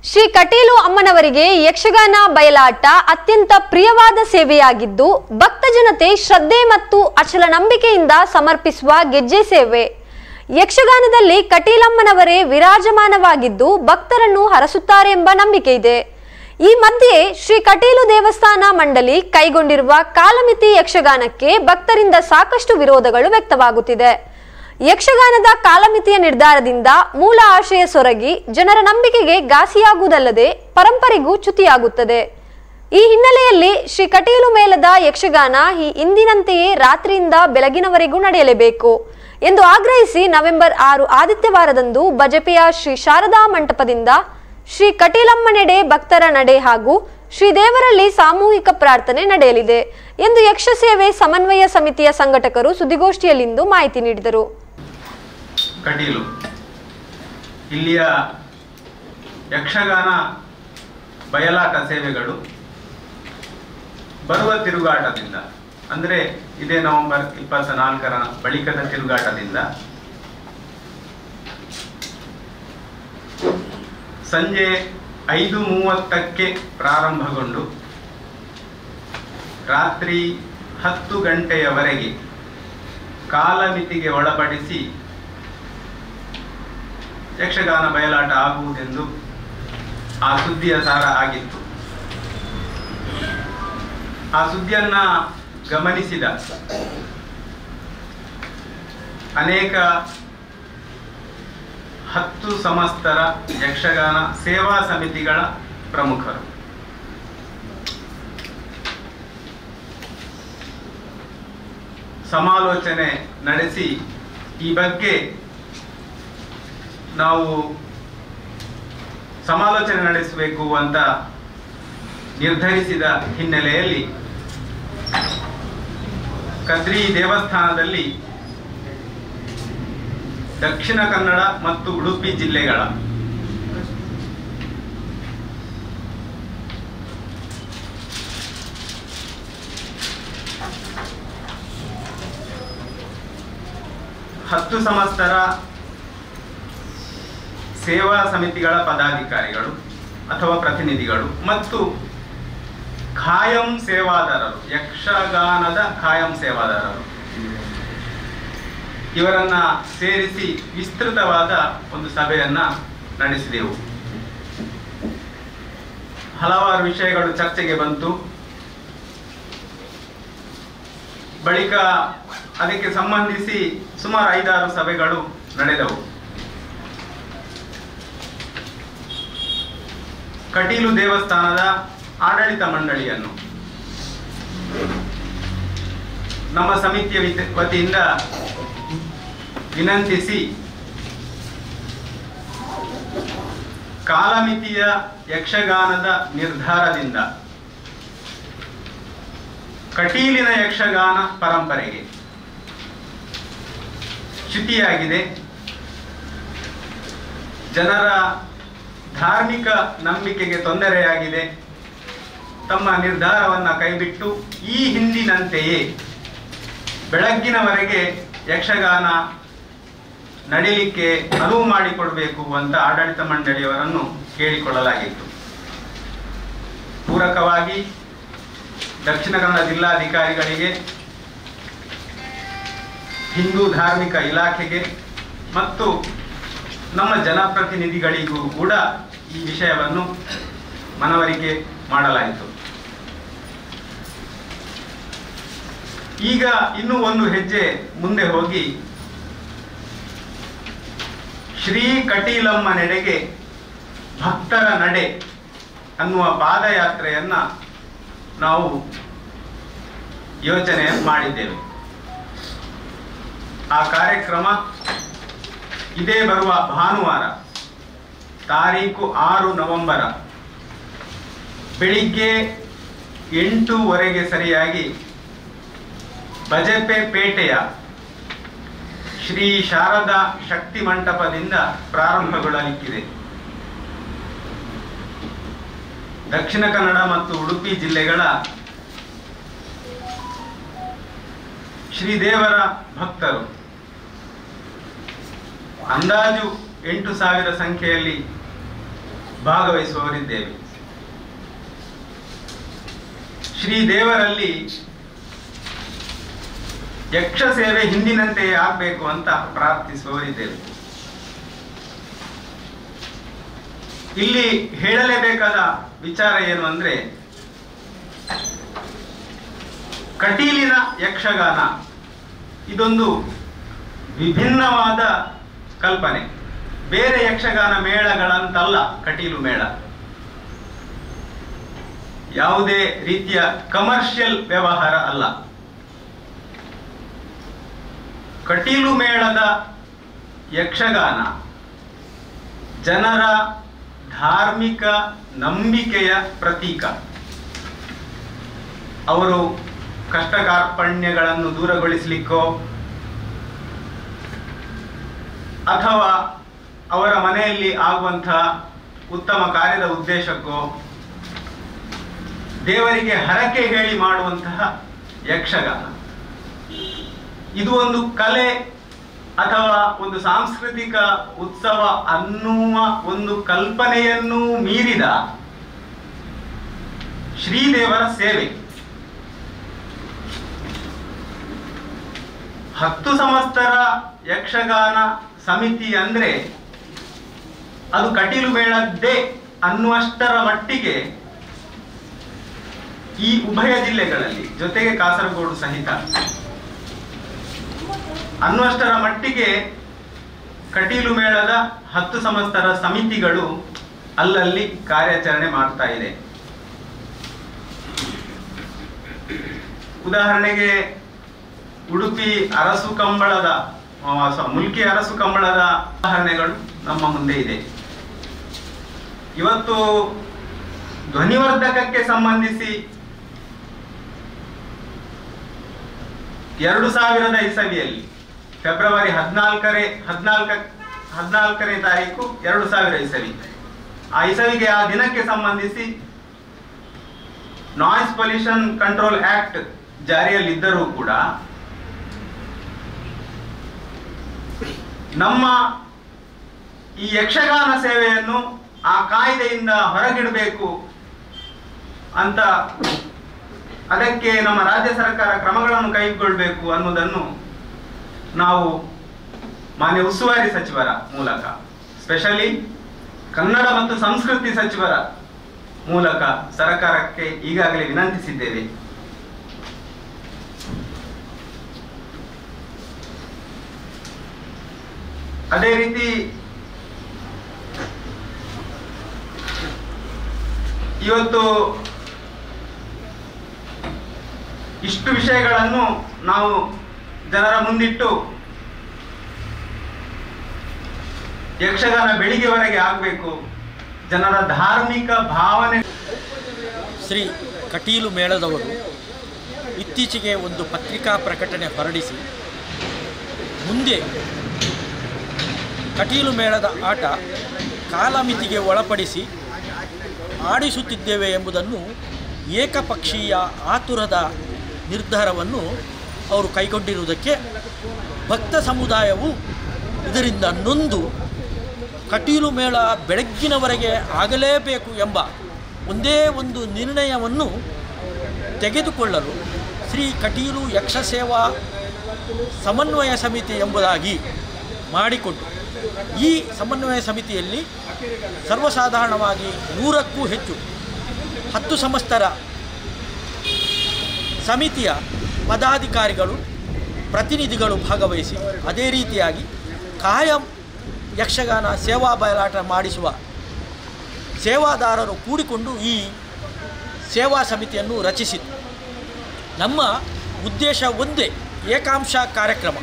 ಶ್ರೀ ಕಟೀಲು ಅಮ್ಮನವರಿಗೆ ಯಕ್ಷಗಾನ ಬಯಲಾಟ ಅತ್ಯಂತ ಪ್ರಿಯವಾದ ಸೇವೆಯಾಗಿದ್ದು ಭಕ್ತ ಜನತೆ ಶ್ರದ್ಧೆ ಮತ್ತು ಅಚಲ ನಂಬಿಕೆಯಿಂದ ಸಮರ್ಪಿಸುವ ಗೆಜ್ಜೆ ಸೇವೆ ಯಕ್ಷಗಾನದಲ್ಲಿ ಕಟೀಲಮ್ಮನವರೇ ವಿರಾಜಮಾನವಾಗಿದ್ದು ಭಕ್ತರನ್ನು ಹರಸುತ್ತಾರೆ ಎಂಬ ನಂಬಿಕೆ ಇದೆ ಈ ಮಧ್ಯೆ ಶ್ರೀ ಕಟೀಲು ದೇವಸ್ಥಾನ ಮಂಡಳಿ ಕೈಗೊಂಡಿರುವ ಕಾಲಮಿತಿ ಯಕ್ಷಗಾನಕ್ಕೆ ಭಕ್ತರಿಂದ ಸಾಕಷ್ಟು ವಿರೋಧಗಳು ವ್ಯಕ್ತವಾಗುತ್ತಿದೆ ಯಕ್ಷಗಾನದ ಕಾಲಮಿತಿಯ ನಿರ್ಧಾರದಿಂದ ಮೂಲ ಆಶಯ ಸೊರಗಿ ಜನರ ನಂಬಿಕೆಗೆ ಘಾಸಿಯಾಗುವುದಲ್ಲದೆ ಪರಂಪರೆಗೂ ಚ್ಯುತಿಯಾಗುತ್ತದೆ ಈ ಹಿನ್ನೆಲೆಯಲ್ಲಿ ಶ್ರೀ ಕಟೀಲು ಮೇಳದ ಯಕ್ಷಗಾನ ಈ ಇಂದಿನಂತೆಯೇ ರಾತ್ರಿಯಿಂದ ಬೆಳಗಿನವರೆಗೂ ನಡೆಯಲೇಬೇಕು ಎಂದು ಆಗ್ರಹಿಸಿ ನವೆಂಬರ್ ಆರು ಆದಿತ್ಯವಾರದಂದು ಬಜಪೆಯ ಶ್ರೀ ಶಾರದಾ ಮಂಟಪದಿಂದ ಶ್ರೀ ಕಟೀಲಮ್ಮನೆಡೆ ಭಕ್ತರ ನಡೆ ಹಾಗೂ ಶ್ರೀ ದೇವರಲ್ಲಿ ಸಾಮೂಹಿಕ ಪ್ರಾರ್ಥನೆ ನಡೆಯಲಿದೆ ಎಂದು ಯಕ್ಷ ಸೇವೆ ಸಮನ್ವಯ ಸಮಿತಿಯ ಸಂಘಟಕರು ಸುದ್ದಿಗೋಷ್ಠಿಯಲ್ಲಿಂದು ಮಾಹಿತಿ ನೀಡಿದರು ಕಟೀಲು ಇಲ್ಲಿಯ ಯಕ್ಷಗಾನ ಬಯಲಾಟ ಸೇವೆಗಳು ಬರುವ ತಿರುಗಾಟದಿಂದ ಅಂದರೆ ಇದೇ ನವೆಂಬರ್ ಇಪ್ಪತ್ತ ನಾಲ್ಕರ ಬಳಿಕದ ತಿರುಗಾಟದಿಂದ ಸಂಜೆ ಐದು ಮೂವತ್ತಕ್ಕೆ ಪ್ರಾರಂಭಗೊಂಡು ರಾತ್ರಿ ಹತ್ತು ಗಂಟೆಯವರೆಗೆ ಕಾಲಮಿತಿಗೆ ಒಳಪಡಿಸಿ ಯಕ್ಷಗಾನ ಬಯಲಾಟ ಆಗುವುದೆಂದು ಆ ಸುದ್ದಿಯ ಸಾರ ಆಗಿತ್ತು ಆ ಸುದ್ದಿಯನ್ನ ಗಮನಿಸಿದ ಅನೇಕ ಹತ್ತು ಸಮಸ್ತರ ಯಕ್ಷಗಾನ ಸೇವಾ ಸಮಿತಿಗಳ ಪ್ರಮುಖರು ಸಮಾಲೋಚನೆ ನಡೆಸಿ ಈ ಬಗ್ಗೆ ನಾವು ಸಮಾಲೋಚನೆ ನಡೆಸಬೇಕು ಅಂತ ನಿರ್ಧರಿಸಿದ ಹಿನ್ನೆಲೆಯಲ್ಲಿ ಕದ್ರಿ ದೇವಸ್ಥಾನದಲ್ಲಿ ದಕ್ಷಿಣ ಕನ್ನಡ ಮತ್ತು ಉಡುಪಿ ಜಿಲ್ಲೆಗಳ ಹತ್ತು ಸಮಸ್ತರ ಸೇವಾ ಸಮಿತಿಗಳ ಪದಾಧಿಕಾರಿಗಳು ಅಥವಾ ಪ್ರತಿನಿಧಿಗಳು ಮತ್ತು ಖಾಯಂ ಸೇವಾದಾರರು ಯಕ್ಷಗಾನದ ಖಾಯಂ ಸೇವಾದಾರರು ಇವರನ್ನ ಸೇರಿಸಿ ವಿಸ್ತೃತವಾದ ಒಂದು ಸಭೆಯನ್ನ ನಡೆಸಿದೆವು ಹಲವಾರು ವಿಷಯಗಳು ಚರ್ಚೆಗೆ ಬಂತು ಬಳಿಕ ಅದಕ್ಕೆ ಸಂಬಂಧಿಸಿ ಸುಮಾರು ಐದಾರು ಸಭೆಗಳು ನಡೆದವು ಕಟೀಲು ದೇವಸ್ಥಾನದ ಆಡಳಿತ ಮಂಡಳಿಯನ್ನು ನಮ್ಮ ಸಮಿತಿಯ ವಿತ- ವತಿಯಿಂದ ವಿನಂತಿಸಿ ಕಾಲಮಿತಿಯ ಯಕ್ಷಗಾನದ ನಿರ್ಧಾರದಿಂದ ಕಟೀಲಿನ ಯಕ್ಷಗಾನ ಪರಂಪರೆಗೆ ಚ್ಯುತಿಯಾಗಿದೆ ಜನರ ಧಾರ್ಮಿಕ ನಂಬಿಕೆಗೆ ತೊಂದರೆಯಾಗಿದೆ ತಮ್ಮ ನಿರ್ಧಾರವನ್ನ ಕೈಬಿಟ್ಟು ಈ ಹಿಂದಿನಂತೆಯೇ ಬೆಳಗ್ಗಿನವರೆಗೆ ಯಕ್ಷಗಾನ ನಡೀಲಿಕ್ಕೆ ಅನುವು ಮಾಡಿಕೊಡಬೇಕು ಅಂತ ಆಡಳಿತ ಮಂಡಳಿಯವರನ್ನು ಕೇಳಿಕೊಳ್ಳಲಾಗಿತ್ತು ಪೂರಕವಾಗಿ ದಕ್ಷಿಣ ಕನ್ನಡ ಜಿಲ್ಲಾಧಿಕಾರಿಗಳಿಗೆ ಹಿಂದೂ ಧಾರ್ಮಿಕ ಇಲಾಖೆಗೆ ಮತ್ತು ನಮ್ಮ ಜನಪ್ರತಿನಿಧಿಗಳಿಗೂ ಕೂಡ ಈ ವಿಷಯವನ್ನು ಮನವರಿಕೆ ಮಾಡಲಾಯಿತು ಈಗ ಇನ್ನೂ ಒಂದು ಹೆಜ್ಜೆ ಮುಂದೆ ಹೋಗಿ ಶ್ರೀ ಕಟೀಲಮ್ಮನೆಡೆಗೆ ಭಕ್ತರ ನಡೆ ಅನ್ನುವ ಪಾದಯಾತ್ರೆಯನ್ನ ನಾವು ಯೋಚನೆ ಮಾಡಿದ್ದೇವೆ ಆ ಕಾರ್ಯಕ್ರಮ ಇದೇ ಬರುವ ಭಾನುವಾರ ತಾರೀಕು ಆರು ನವೆಂಬರ ಬೆಳಿಗ್ಗೆ ಎಂಟೂವರೆಗೆ ಸರಿಯಾಗಿ ಬಜಪೆ ಪೇಟೆಯ ಶ್ರೀ ಶಾರದಾ ಶಕ್ತಿ ಮಂಟಪದಿಂದ ಪ್ರಾರಂಭಗೊಳ್ಳಲಿಕ್ಕಿದೆ ದಕ್ಷಿಣ ಕನ್ನಡ ಮತ್ತು ಉಡುಪಿ ಜಿಲ್ಲೆಗಳ ಶ್ರೀದೇವರ ಭಕ್ತರು ಅಂದಾಜು ಎಂಟು ಸಾವಿರ ಸಂಖ್ಯೆಯಲ್ಲಿ ಭಾಗವಹಿಸುವವರಿದ್ದೇವೆ ಶ್ರೀ ದೇವರಲ್ಲಿ ಯಕ್ಷ ಸೇವೆ ಹಿಂದಿನಂತೆಯೇ ಆಗಬೇಕು ಅಂತ ಪ್ರಾರ್ಥಿಸುವವರಿದ್ದೇವೆ ಇಲ್ಲಿ ಹೇಳಲೇಬೇಕಾದ ವಿಚಾರ ಏನು ಅಂದ್ರೆ ಕಟೀಲಿನ ಯಕ್ಷಗಾನ ಇದೊಂದು ವಿಭಿನ್ನವಾದ ಕಲ್ಪನೆ ಬೇರೆ ಯಕ್ಷಗಾನ ಮೇಳಗಳಂತಲ್ಲ ಕಟೀಲು ಮೇಳ ಯಾವುದೇ ರೀತಿಯ ಕಮರ್ಷಿಯಲ್ ವ್ಯವಹಾರ ಅಲ್ಲ ಕಟೀಲು ಮೇಳದ ಯಕ್ಷಗಾನ ಜನರ ಧಾರ್ಮಿಕ ನಂಬಿಕೆಯ ಪ್ರತೀಕ ಅವರು ಕಷ್ಟ ಕಾರ್ಪಣ್ಯಗಳನ್ನು ದೂರಗೊಳಿಸಲಿಕ್ಕೋ ಅಥವಾ ಅವರ ಮನೆಯಲ್ಲಿ ಆಗುವಂತಹ ಉತ್ತಮ ಕಾರ್ಯದ ಉದ್ದೇಶಕ್ಕೋ ದೇವರಿಗೆ ಹರಕೆ ಹೇಳಿ ಮಾಡುವಂತಹ ಯಕ್ಷಗಾನ ಇದು ಒಂದು ಕಲೆ ಅಥವಾ ಒಂದು ಸಾಂಸ್ಕೃತಿಕ ಉತ್ಸವ ಅನ್ನುವ ಒಂದು ಕಲ್ಪನೆಯನ್ನು ಮೀರಿದ ಶ್ರೀದೇವರ ಸೇವೆ ಹತ್ತು ಸಂವತ್ಸರ ಯಕ್ಷಗಾನ ಸಮಿತಿ ಅಂದ್ರೆ ಅದು ಕಟೀಲು ಮೇಳದ್ದೇ ಅನ್ನುವಷ್ಟರ ಮಟ್ಟಿಗೆ ಈ ಉಭಯ ಜಿಲ್ಲೆಗಳಲ್ಲಿ ಜೊತೆಗೆ ಕಾಸರಗೋಡು ಸಹಿತ ಅನ್ನುವಷ್ಟರ ಮಟ್ಟಿಗೆ ಕಟೀಲು ಮೇಳದ ಹತ್ತು ಸಂವತ್ಸರ ಸಮಿತಿಗಳು ಅಲ್ಲಲ್ಲಿ ಕಾರ್ಯಾಚರಣೆ ಮಾಡ್ತಾ ಇದೆ ಉದಾಹರಣೆಗೆ ಉಡುಪಿ ಅರಸು ಕಂಬಳದ ಆ, ಸ- ಮುಲ್ಕಿ ಅರಸು ಕಂಬಳದ ಉದಾಹರಣೆಗಳು ನಮ್ಮ ಮುಂದೆ ಇದೆ ಇವತ್ತು ಧ್ವನಿವರ್ಧಕಕ್ಕೆ ಸಂಬಂಧಿಸಿ ಎರಡು ಸಾವಿರದ ಇಸವಿಯಲ್ಲಿ ಫೆಬ್ರವರಿ ಹದಿನಾಲ್ಕರೇ ಹದಿನಾಲ್ಕ ಹದಿನಾಲ್ಕನೇ ತಾರೀಕು ಎರಡು ಸಾವಿರ ಇಸವಿ ಆ ಇಸವಿಗೆ ಆ ದಿನಕ್ಕೆ ಸಂಬಂಧಿಸಿ ನಾಯ್ಸ್ ಪೊಲ್ಯೂಷನ್ ಕಂಟ್ರೋಲ್ ಆಕ್ಟ್ ಜಾರಿಯಲ್ಲಿದ್ದರೂ ಕೂಡ ನಮ್ಮ ಈ ಯಕ್ಷಗಾನ ಸೇವೆಯನ್ನು ಆ ಕಾಯ್ದೆಯಿಂದ ಹೊರಗಿಡಬೇಕು ಅಂತ ಅದಕ್ಕೆ ನಮ್ಮ ರಾಜ್ಯ ಸರ್ಕಾರ ಕ್ರಮಗಳನ್ನು ಕೈಗೊಳ್ಳಬೇಕು ಅನ್ನೋದನ್ನು ನಾವು ಮಾನ್ಯ ಉಸ್ತುವಾರಿ ಸಚಿವರ ಮೂಲಕ ಸ್ಪೆಷಲಿ ಕನ್ನಡ ಮತ್ತು ಸಂಸ್ಕೃತಿ ಸಚಿವರ ಮೂಲಕ ಸರ್ಕಾರಕ್ಕೆ ಈಗಾಗಲೇ ವಿನಂತಿಸಿದ್ದೇವೆ ಅದೇ ರೀತಿ ಇವತ್ತು ಇಷ್ಟು ವಿಷಯಗಳನ್ನು ನಾವು ಜನರ ಮುಂದಿಟ್ಟು ಯಕ್ಷಗಾನ ಬೆಳಿಗ್ಗೆವರೆಗೆ ಆಗಬೇಕು ಜನರ ಧಾರ್ಮಿಕ ಭಾವನೆ ಶ್ರೀ ಕಟೀಲು ಮೇಳದವರು ಇತ್ತೀಚೆಗೆ ಒಂದು ಪತ್ರಿಕಾ ಪ್ರಕಟಣೆ ಹೊರಡಿಸಿ ಮುಂದೆ ಕಟೀಲು ಮೇಳದ ಆಟ ಕಾಲಮಿತಿಗೆ ಒಳಪಡಿಸಿ ಆಡಿಸುತ್ತಿದ್ದೇವೆ ಎಂಬುದನ್ನು ಏಕಪಕ್ಷೀಯ ಆತುರದ ನಿರ್ಧಾರವನ್ನು ಅವರು ಕೈಗೊಂಡಿರುವುದಕ್ಕೆ ಭಕ್ತ ಸಮುದಾಯವು ಇದರಿಂದ ನೊಂದು ಕಟೀಲು ಮೇಳ ಬೆಳಗ್ಗಿನವರೆಗೆ ಆಗಲೇಬೇಕು ಎಂಬ ಒಂದೇ ಒಂದು ನಿರ್ಣಯವನ್ನು ತೆಗೆದುಕೊಳ್ಳಲು ಶ್ರೀ ಕಟೀಲು ಯಕ್ಷ ಸೇವಾ ಸಮನ್ವಯ ಸಮಿತಿ ಎಂಬುದಾಗಿ ಮಾಡಿಕೊಂಡು ಈ ಸಮನ್ವಯ ಸಮಿತಿಯಲ್ಲಿ ಸರ್ವಸಾಧಾರಣವಾಗಿ ನೂರಕ್ಕೂ ಹೆಚ್ಚು ಹತ್ತು ಸಂವತ್ಸರ ಸಮಿತಿಯ ಪದಾಧಿಕಾರಿಗಳು ಪ್ರತಿನಿಧಿಗಳು ಭಾಗವಹಿಸಿ ಅದೇ ರೀತಿಯಾಗಿ ಕಾಯಂ ಯಕ್ಷಗಾನ ಸೇವಾ ಬಯಲಾಟ ಮಾಡಿಸುವ ಸೇವಾದಾರರು ಕೂಡಿಕೊಂಡು ಈ ಸೇವಾ ಸಮಿತಿಯನ್ನು ರಚಿಸಿತು ನಮ್ಮ ಉದ್ದೇಶ ಒಂದೇ ಏಕಾಂಶ ಕಾರ್ಯಕ್ರಮ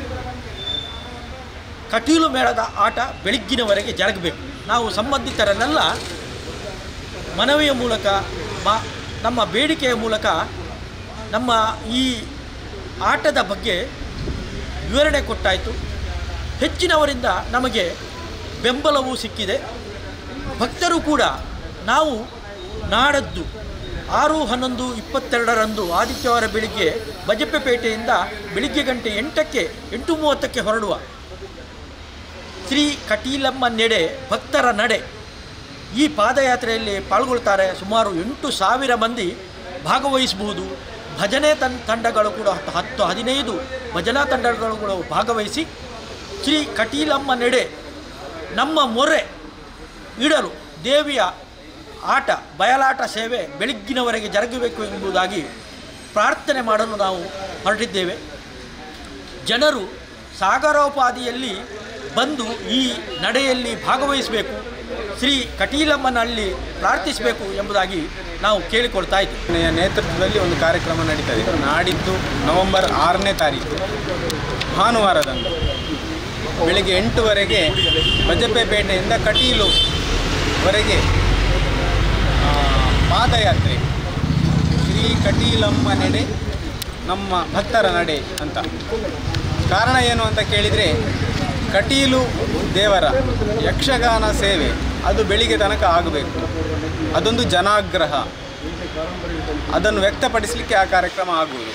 ಕಟೀಲು ಮೇಳದ ಆಟ ಬೆಳಗ್ಗಿನವರೆಗೆ ಜರುಗಬೇಕು ನಾವು ಸಂಬಂಧಿತರನ್ನೆಲ್ಲ ಮನವಿಯ ಮೂಲಕ ಮಾ ನಮ್ಮ ಬೇಡಿಕೆಯ ಮೂಲಕ ನಮ್ಮ ಈ ಆಟದ ಬಗ್ಗೆ ವಿವರಣೆ ಕೊಟ್ಟಾಯಿತು ಹೆಚ್ಚಿನವರಿಂದ ನಮಗೆ ಬೆಂಬಲವೂ ಸಿಕ್ಕಿದೆ ಭಕ್ತರು ಕೂಡ ನಾವು ನಾಡದ್ದು ಆರು ಹನ್ನೊಂದು ಇಪ್ಪತ್ತೆರಡರಂದು ಆದಿತ್ಯವಾರ ಬೆಳಿಗ್ಗೆ ಬಜಪ್ಪೆಪೇಟೆಯಿಂದ ಬೆಳಿಗ್ಗೆ ಗಂಟೆ ಎಂಟಕ್ಕೆ ಎಂಟು ಮೂವತ್ತಕ್ಕೆ ಹೊರಡುವ ಶ್ರೀ ಕಟೀಲಮ್ಮ ನೆಡೆ ಭಕ್ತರ ನಡೆ ಈ ಪಾದಯಾತ್ರೆಯಲ್ಲಿ ಪಾಲ್ಗೊಳ್ತಾರೆ ಸುಮಾರು ಎಂಟು ಸಾವಿರ ಮಂದಿ ಭಾಗವಹಿಸಬಹುದು ಭಜನೆ ತನ್ ತಂಡಗಳು ಕೂಡ ಹತ್ತು ಹತ್ತು ಹದಿನೈದು ಭಜನಾ ತಂಡಗಳು ಕೂಡ ಭಾಗವಹಿಸಿ ಶ್ರೀ ಕಟೀಲಮ್ಮ ನೆಡೆ ನಮ್ಮ ಮೊರೆ ಇಡಲು ದೇವಿಯ ಆಟ ಬಯಲಾಟ ಸೇವೆ ಬೆಳಗ್ಗಿನವರೆಗೆ ಜರುಗಬೇಕು ಎಂಬುದಾಗಿ ಪ್ರಾರ್ಥನೆ ಮಾಡಲು ನಾವು ಹೊರಟಿದ್ದೇವೆ ಜನರು ಸಾಗರೋಪಾದಿಯಲ್ಲಿ ಬಂದು ಈ ನಡೆಯಲ್ಲಿ ಭಾಗವಹಿಸಬೇಕು ಶ್ರೀ ಕಟೀಲಮ್ಮನಲ್ಲಿ ಪ್ರಾರ್ಥಿಸಬೇಕು ಎಂಬುದಾಗಿ ನಾವು ಕೇಳಿಕೊಳ್ತಾ ಇದ್ದೇವೆ ಸಂಘಟನೆಯ ನೇತೃತ್ವದಲ್ಲಿ ಒಂದು ಕಾರ್ಯಕ್ರಮ ನಡೀತದೆ ನಾಡಿದ್ದು ನವೆಂಬರ್ ಆರನೇ ತಾರೀಕು ಭಾನುವಾರದಂದು ಬೆಳಿಗ್ಗೆ ಎಂಟುವರೆಗೆ ಬಜಪೆಪೇಟೆಯಿಂದ ಕಟೀಲುವರೆಗೆ ಆ, ಪಾದಯಾತ್ರೆ ಶ್ರೀ ಕಟೀಲಮ್ಮ ನಡೆ ನಮ್ಮ ಭಕ್ತರ ನಡೆ ಅಂತ ಕಾರಣ ಏನು ಅಂತ ಕೇಳಿದರೆ ಕಟೀಲು ದೇವರ ಯಕ್ಷಗಾನ ಸೇವೆ ಅದು ಬೆಳಿಗ್ಗೆ ತನಕ ಆಗಬೇಕು ಅದೊಂದು ಜನಾಗ್ರಹ ಅದನ್ನು ವ್ಯಕ್ತಪಡಿಸಲಿಕ್ಕೆ ಆ ಕಾರ್ಯಕ್ರಮ ಆಗುವುದು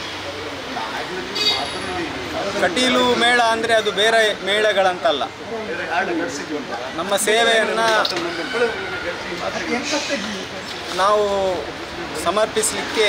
ಕಟೀಲು ಮೇಳ ಅಂದರೆ ಅದು ಬೇರೆ ಮೇಳಗಳಂತಲ್ಲ ನಮ್ಮ ಸೇವೆಯನ್ನು ನಾವು ಸಮರ್ಪಿಸಲಿಕ್ಕೆ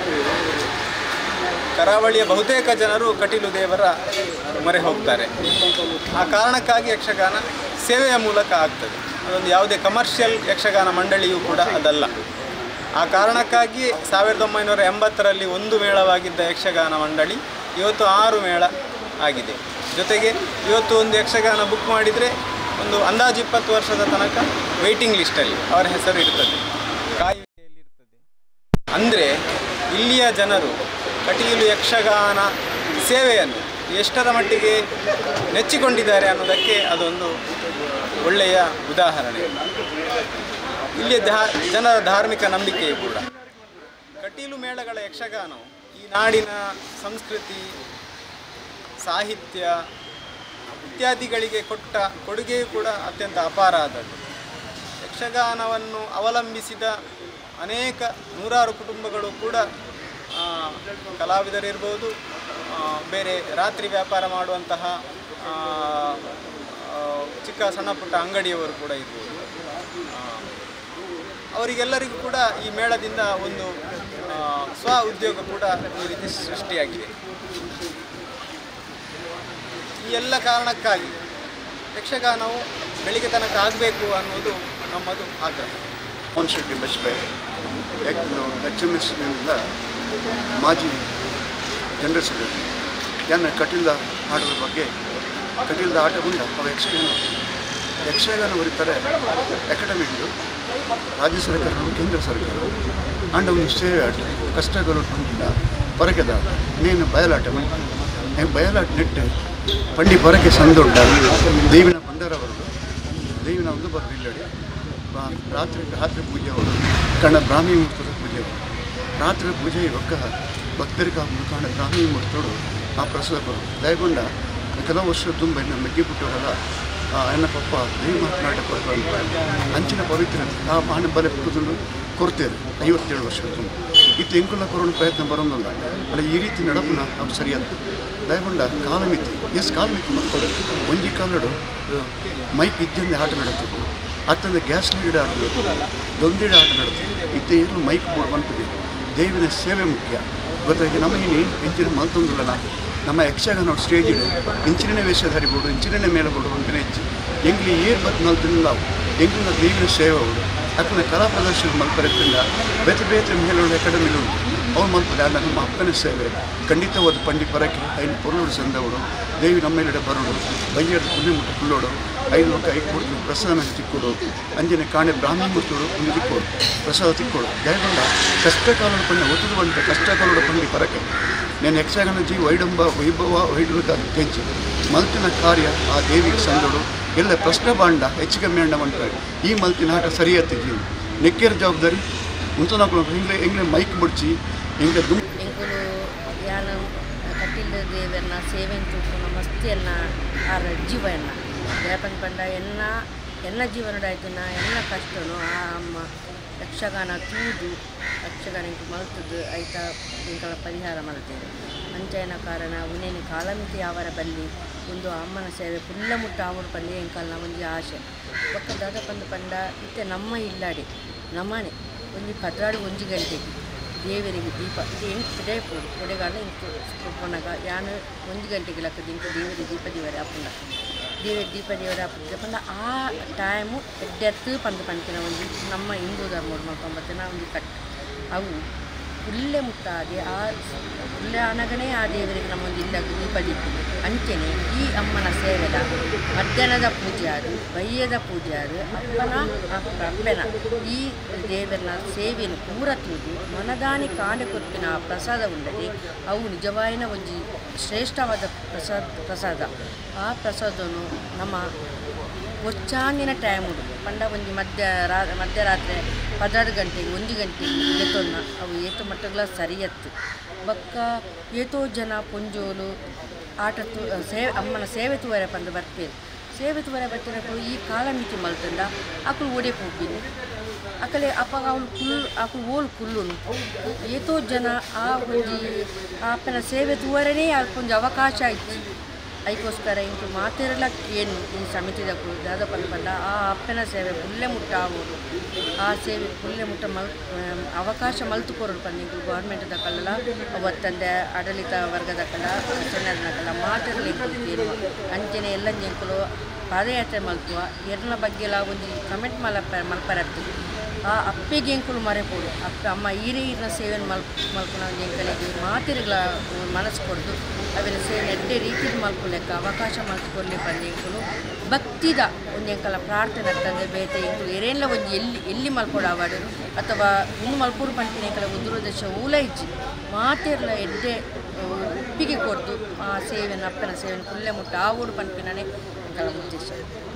ಕರಾವಳಿಯ ಬಹುತೇಕ ಜನರು ಕಟೀಲು ದೇವರ ಮೊರೆ ಹೋಗ್ತಾರೆ ಆ ಕಾರಣಕ್ಕಾಗಿ ಯಕ್ಷಗಾನ ಸೇವೆಯ ಮೂಲಕ ಆಗ್ತದೆ ಅದೊಂದು ಯಾವುದೇ ಕಮರ್ಷಿಯಲ್ ಯಕ್ಷಗಾನ ಮಂಡಳಿಯೂ ಕೂಡ ಅದಲ್ಲ ಆ ಕಾರಣಕ್ಕಾಗಿ ಸಾವಿರದ ಒಂಬೈನೂರ ಎಂಬತ್ತರಲ್ಲಿ ಒಂದು ಮೇಳವಾಗಿದ್ದ ಯಕ್ಷಗಾನ ಮಂಡಳಿ ಇವತ್ತು ಆರು ಮೇಳ ಆಗಿದೆ ಜೊತೆಗೆ ಇವತ್ತು ಒಂದು ಯಕ್ಷಗಾನ ಬುಕ್ ಮಾಡಿದರೆ ಒಂದು ಅಂದಾಜು ಇಪ್ಪತ್ತು ವರ್ಷದ ತನಕ ವೆಯ್ಟಿಂಗ್ ಲಿಸ್ಟಲ್ಲಿ ಅವರ ಹೆಸರು ಇರ್ತದೆ ಕಾಯುವಿಕೆಯಲ್ಲಿ ಇರ್ತದೆ ಅಂದರೆ ಇಲ್ಲಿಯ ಜನರು ಕಟೀಲು ಯಕ್ಷಗಾನ ಸೇವೆಯನ್ನು ಎಷ್ಟರ ಮಟ್ಟಿಗೆ ನೆಚ್ಚಿಕೊಂಡಿದ್ದಾರೆ ಅನ್ನೋದಕ್ಕೆ ಅದೊಂದು ಒಳ್ಳೆಯ ಉದಾಹರಣೆ ಇಲ್ಲಿಯ ಧಾ ಜನರ ಧಾರ್ಮಿಕ ನಂಬಿಕೆಯೂ ಕೂಡ ಕಟೀಲು ಮೇಳಗಳ ಯಕ್ಷಗಾನವು ಈ ನಾಡಿನ ಸಂಸ್ಕೃತಿ ಸಾಹಿತ್ಯ ಇತ್ಯಾದಿಗಳಿಗೆ ಕೊಟ್ಟ ಕೊಡುಗೆಯೂ ಕೂಡ ಅತ್ಯಂತ ಅಪಾರ ಆದದ್ದು ಯಕ್ಷಗಾನವನ್ನು ಅವಲಂಬಿಸಿದ ಅನೇಕ ನೂರಾರು ಕುಟುಂಬಗಳು ಕೂಡ ಆ, ಕಲಾವಿದರಿರ್ಬೋದು ಆ, ಬೇರೆ ರಾತ್ರಿ ವ್ಯಾಪಾರ ಮಾಡುವಂತಹ ಆ, ಆ, ಚಿಕ್ಕ ಸಣ್ಣ ಪುಟ್ಟ ಅಂಗಡಿಯವರು ಕೂಡ ಇರ್ಬೋದು ಆ, ಅವರಿಗೆಲ್ಲರಿಗೂ ಕೂಡ ಈ ಮೇಳದಿಂದ ಒಂದು ಆ, ಸ್ವ ಉದ್ಯೋಗ ಕೂಡ ಈ ರೀತಿ ಸೃಷ್ಟಿಯಾಗಿದೆ ಈ ಎಲ್ಲ ಕಾರಣಕ್ಕಾಗಿ ಯಕ್ಷಗಾನವು ಬೆಳಿಗ್ಗೆ ತನಕ ಆಗಬೇಕು ಅನ್ನೋದು ನಮ್ಮದು ಆಗ್ರಹ ಮೋಹನ್ ಶೆಟ್ಟಿ ಬಜ್ಪೆ ಎಚ್ ಎಮ್ ಎಸ್ನಿಂದ ಮಾಜಿ ಜನರಲ್ ಸೆಕ್ರೆಟರಿ ಯಾನ ಕಟೀಲ್ದ ಆಟದ ಬಗ್ಗೆ ಕಟೀಲ್ದ ಆಟ ಉಂಡ ಅವ ಯಕ್ಷಗಾನ ಯಕ್ಷಗಾನ ಬರೀತಾರೆ ಅಕಾಡೆಮಿಗಳು ರಾಜ್ಯ ಸರ್ಕಾರ ಕೇಂದ್ರ ಸರ್ಕಾರ ಅಂಡ ಒಂದು ಸೇವೆ ಆಟ ಕಷ್ಟಗಳು ಹೊಂದಿಲ್ಲ ಪೊರಕೆದ ನೀನು ಬಯಲಾಟ ಮಾಡಿ ಬಯಲಾಟ ನೆಟ್ಟು ಪಂಡಿ ಪೊರಕೆ ಸಂದೊಡ್ಡ ದೇವಿನ ಬಂಡರವರು ದೇವಿನ ಒಂದು ಬರಲಿಲ್ಲಡಿ ರಾತ್ರಿ ರಾತ್ರಿ ಪೂಜೆ ಅವರು ಕಣ್ಣ ಬ್ರಾಹ್ಮಿ ಮುಹೂರ್ತದ ಪೂಜೆ ಅವರು ರಾತ್ರಿ ಪೂಜೆ ಒಕ್ಕ ಭಕ್ತರಿಗೆ ಕಾಣ ಬ್ರಾಹ್ಮಿ ಮುಹೂರ್ತೋಡು ಆ ಪ್ರಸಾದ ಬರು ದಯಗೊಂಡ ಕೆಲವು ವರ್ಷ ತುಂಬ ಇನ್ನು ಮೆಗ್ಗಿ ಬಿಟ್ಟವರಲ್ಲ ಎನ್ನ ಪಪ್ಪ ದೇವಿ ಮಾತನಾಡ ಕೊಡ್ತಾರೆ ಅಂಚಿನ ಪವಿತ್ರ ಆ ಪಾಣ ಬಲೆ ಕುಡಿದು ಕೊಡ್ತೇವೆ ಐವತ್ತೇಳು ವರ್ಷ ತುಂಬ ಇತ್ತು ಎಂಕುಲ ಕೊರೋನ ಪ್ರಯತ್ನ ಬರೋದಿಲ್ಲ ಅಲ್ಲ ಈ ರೀತಿ ನಡಪುನ ಅವು ಸರಿಯಲ್ಲ ದಯಗೊಂಡ ಕಾಲಮಿತಿ ಎಸ್ ಕಾಲಮಿತಿ ಮಕ್ಕಳು ಒಂಜಿ ಕಾಲಡು ಮೈಕ್ ಇದ್ದಂದೆ ಆಟ ನಡೀತಿದ್ರು ಅತ್ತಂದ ಗ್ಯಾಸ್ ನೀಡ ಆಡಬೇಕು ದೊಂದಿಡ ಆಟ ನಡೀತಿದ್ರು ಇತ್ತೆ ಏನು ಮೈಕ್ ಬೋರ್ಡ್ ಬಂತದೆ ದೇವಿನ ಸೇವೆ ಮುಖ್ಯ ಗೊತ್ತಾಗಿ ನಮಗಿನಿ ಇಂಚಿನ ಮಲ್ತೊಂದಿಲ್ಲ ನಮ್ಮ ಯಕ್ಷಗಾನ ಸ್ಟೇಜ್ ಇದೆ ಇಂಚಿನ ವೇಷಧಾರಿ ಬೋರ್ಡು ಇಂಚಿನ ಮೇಲೆ ಬೋರ್ಡು ಅಂತ ಹೆಚ್ಚು ಎಂಗ್ಲಿ ಏರ್ ಬತ್ ಮಲ್ತಿಲ್ಲ ನಾವು ಎಂಗಿನ ದೇವಿನ ಸೇವೆ ಅವರು ಅಕ್ಕನ ಕಲಾ ಪ್ರದರ್ಶನ ಮಲ್ಪರೆತ್ತಿಂದ ಬೇತೆ ಬೇತೆ ಮೇಲುಳ್ಳ ಅಕಾಡೆಮಿಲು ಉಂಟು ಅವ್ರು ಮಲ್ಪದೆ ಅಲ್ಲ ನಮ್ಮ ಅಪ್ಪನ ಸೇವೆ ಖಂಡಿತವಾದ ಪಂಡಿ ಪರಕ್ಕೆ ಐದು ಪೊರುಳು ಸಂದವಡು ದೇವಿ ನಮ್ಮ ಮೇಲೆ ಬರೋಡು ಬೈಯದ ಪುಣ್ಯ ಮುಟ್ಟ ಕುಳ್ಳೋಡು ಐದು ಲೋಕ ಐದು ಕೊಡು ಪ್ರಸಾದ ಮೇಲೆ ತಿಕ್ಕೋಡು ಅಂಜನೆ ಕಾಣೆ ಬ್ರಾಹ್ಮಣ ಮುಟ್ಟೋಡು ಒಂದು ತಿಕ್ಕೋಡು ಪ್ರಸಾದ ತಿಕ್ಕೋಡು ಜಯಗೊಂಡ ಕಷ್ಟಕಾಲದ ಪಂಡ ಒತ್ತದ ಬಂದ ಕಷ್ಟಕಾಲದ ಪಂಡಿ ಪರಕ್ಕೆ నేను ಯಕ್ಷಗಾನ ಜೀ ವೈಡಂಬ ವೈಭವ ವೈಡೂರ್ಗ ತೆಂಚಿ ಮಲ್ತಿನ ಕಾರ್ಯ ಆ ದೇವಿಗೆ ಸಂದೋಡು ಎಲ್ಲ ಪ್ರಶ್ನೆ ಬಾಂಡ ಹೆಚ್ಚು ಕಮ್ಮಿ ಅಂಡ ಅಂತಾರೆ ಈ ಮಲ್ತಿನ ಆಟ ಸರಿಯತ್ತೆ ಜೀವ ನೆಕ್ಕೇರ ಜವಾಬ್ದಾರಿ ಮುಂತನಗಳು ಹೆಂಗ್ಲೆ ಹೆಂಗ್ಲೆ ಮೈಕ್ ಬಿಡ್ಚಿ ಹೆಂಗ್ಲೆ ದುಮ್ ಎಂಕುಲು ಯಾನ ಕಟ್ಟಿಲ್ಲ ದೇವರನ್ನ ಸೇವೆನ್ ತೂಪುನ ಮಸ್ತ್ ಎನ್ನ ಆರ ಜೀವ ಎನ್ನ ದೇಪನ್ ಪಂಡ ಎನ್ನ ಎನ್ನ ಜೀವನಡ ಆಯ್ತುನ ಎನ್ನ ಕಷ್ಟನು ಆ ಅಮ್ಮ ಯಕ್ಷ ಯಕ್ಷಗಾನ ತೂದು ಯಕ್ಷಗಾನ ಇಂಕು ಮಲ್ತದ್ದು ಐತ ಇಂಕಲ ಪರಿಹಾರ ಮಲ್ತೇವೆ ಅಂಚೈನ ಕಾರಣ ಉನೇನು ಕಾಲಮಿತಿ ಅವರ ಬಲ್ಲಿ ಒಂದು ಅಮ್ಮನ ಸೇವೆ ಪುಲ್ಲ ಮುಟ್ಟ ಅವರು ಪಲ್ಲಿ ಎಂಕಲ್ನ ಒಂಜಿ ಆಶೆ ಒಕ್ಕ ದಾದ ಪಂದು ಪಂಡ ಇತ್ತೆ ನಮ್ಮ ಇಲ್ಲಾಡಿ ನಮ್ಮನೆ ಒಂಜಿ ಪದ್ರಾಡು ಒಂಜಿ ಗಂಟೆಗೆ ದೇವರಿಗೆ ದೀಪ ಇದು ಎಂಟು ಇದೇ ಪೋಡು ಕೊಡೆಗಾಲ ಇಂಕು ಪೊನಗ ಯಾನು ಒಂದು ಗಂಟೆಗೆ ಲಕ್ಕದ ಇಂಕು ದೇವರಿಗೆ ದೀಪ ದೇವರೇ ಅಪ್ಪುಂಡ ದೇವರ ದೀಪ ದೇವರ ಅಪ್ಪ ಪಂಡ ಆ ಟೈಮು ಎಡ್ಡೆತ್ತು ಪಂದು ಪಂಚಿನ ಒಂದು ನಮ್ಮ ಹಿಂದೂ ಧರ್ಮದ ಮಲ್ಕೊಂಬತ್ತಿನ ಒಂದು ಕಟ್ ಅವು ಪುಲ್ಲೆ ಮುಟ್ಟಾದೆ ಆ ಪುಲ್ಲೆ ಅನಗನೇ ಆ ದೇವರಿಗೆ ನಮ್ಮೊಂದು ಇಲ್ಲ ದೀಪ ದಿಟ್ಟಿದೆ ಅಂಚೆನೆ ಈ ಅಮ್ಮನ ಸೇವೆದ ಮಧ್ಯಾಹ್ನದ ಪೂಜೆ ಆದು ಬಯ್ಯದ ಪೂಜೆ ಆದು ಅಪ್ಪನ ಅಪ್ಪ ಅಪ್ಪನ ಈ ದೇವರನ ಸೇವೆಯನ್ನು ಪೂರ ತೂದು ಮನದಾನಿ ಕಾಣೆ ಕೊಟ್ಟಿನ ಆ ಪ್ರಸಾದ ಉಂಡದೆ ಅವು ನಿಜವಾಯಿನ ಒಂಜಿ ಶ್ರೇಷ್ಠವಾದ ಪ್ರಸಾದ ಪ್ರಸಾದ ಆ ಪ್ರಸಾದವನ್ನು ನಮ್ಮ ಒಚ್ಚಾಂದಿನ ಟೈಮ್ ಉಂಟು ಪಂಡ ಒಂಜಿ ಮಧ್ಯ ರಾ ಮಧ್ಯರಾತ್ರಿ ಪದಾರು ಗಂಟೆಗೆ ಒಂದು ಗಂಟೆಗೆ ಏತೊನ್ನ ಅವು ಏತು ಮಟ್ಟಗಳ ಸರಿಯತ್ತು ಬಕ್ಕ ಏತೋ ಜನ ಪೊಂಜೋಲು ಆಟ ತು ಸೇ ಅಮ್ಮನ ಸೇವೆ ತೂವರೆ ಪಂದು ಬರ್ಪೇರು ಸೇವೆ ತೂವರೆ ಬರ್ತಿರಕ್ಕೂ ಈ ಕಾಲಮಿತಿ ಮಲ್ತಂಡ ಅಕ್ಕಳು ಓಡೆ ಪೋಪಿನಿ ಅಕಲೆ ಅಪ್ಪಾಗ ಅವಳು ಕುಲ್ ಅಕ್ಕಳು ಓಲು ಕುಲ್ಲುನು ಏತೋ ಜನ ಆ ಒಂಜಿ ಆ ಅಪ್ಪನ ಸೇವೆ ತೂವರನೇ ಅಲ್ಕೊಂಜಿ ಅವಕಾಶ ಇತ್ತು ಅದಕ್ಕೋಸ್ಕರ ಇಂಟು ಮಾತಿರಲ್ಲ ಏನು ಈ ಸಮಿತಿದ ದಾದ ಪಂಡ ಪಂಡ ಆ ಅಪ್ಪನ ಸೇವೆ ಪುಲ್ಲೆ ಮುಟ್ಟ ಆಗೋದು ಆ ಸೇವೆ ಪುಲ್ಲೆ ಮುಟ್ಟ ಮಲ್ ಆಮ್, ಅವಕಾಶ ಮಲ್ತು ಕೊರೋಡು ಪಂಡ ಇಂಟು ಗೌರ್ಮೆಂಟ್ದ ಕಲ್ಲ ಅವತ್ತಂದೆ ಆಡಳಿತ ವರ್ಗದ ಕಲ್ಲ ಸಣ್ಣದ ಕಲ್ಲ ಮಾತಿರಲಿಕ್ಕೆ ಏನು ಅಂಚನೆ ಎಲ್ಲ ಜಂಕುಲು ಪಾದಯಾತ್ರೆ ಮಲ್ತುವ ಎರ್ನ ಬಗ್ಗೆ ಎಲ್ಲ ಒಂಜಿ ಕಮೆಂಟ್ ಮಲಪ ಮಲ್ಪರತ್ತು ಆ ಅಪ್ಪೆಗೆ ಎಂಕುಲು ಮರೆಪೋಡು ಅಪ್ಪ ಅಮ್ಮ ಈರೇ ಈರಿನ ಸೇವೆಯನ್ನು ಮಲ್ ಮಲ್ಕೊಳ ಎಂಕಲಿಗೆ ಮಾತಿರಗಳ ಮನಸ್ಸು ಕೊಡ್ದು ಅವೆಲ್ಲ ಸೇವೆ ಎಡ್ಡೆ ರೀತಿದ ಮಲ್ಕೊಲೆಕ್ಕ ಅವಕಾಶ ಮಲ್ತ್ಕೊಡ್ಲಿ ಬಂದ ಎಂಕುಲು ಭಕ್ತಿದ ಒಂದು ಎಂಕಲ ಪ್ರಾರ್ಥನೆ ಆಗ್ತದೆ ಬೇತೆ ಎಂಕುಲು ಎರೆಲ್ಲ ಒಂದು ಎಲ್ಲಿ ಎಲ್ಲಿ ಮಲ್ಕೊಡ ಅವಾಡು ಅಥವಾ ಇನ್ನು ಮಲ್ಪೂರು ಪಂಪಿನ ಎಂಕಲ ಉದುರದಶ ಊಲ ಇಜ್ಜಿ ಮಾತಿರಲ ಎಡ್ಡೆ ಆ, ಒಪ್ಪಿಗೆ ಕೊಡ್ದು ಆ ಸೇವೆಯನ್ನು ಅಪ್ಪನ ಸೇವೆಯನ್ನು ಕುಲ್ಲೆ ಮುಟ್ಟ ಆ ಊರು ಪಂಪಿನೇ ಎಂಕಲ ಉದ್ದೇಶ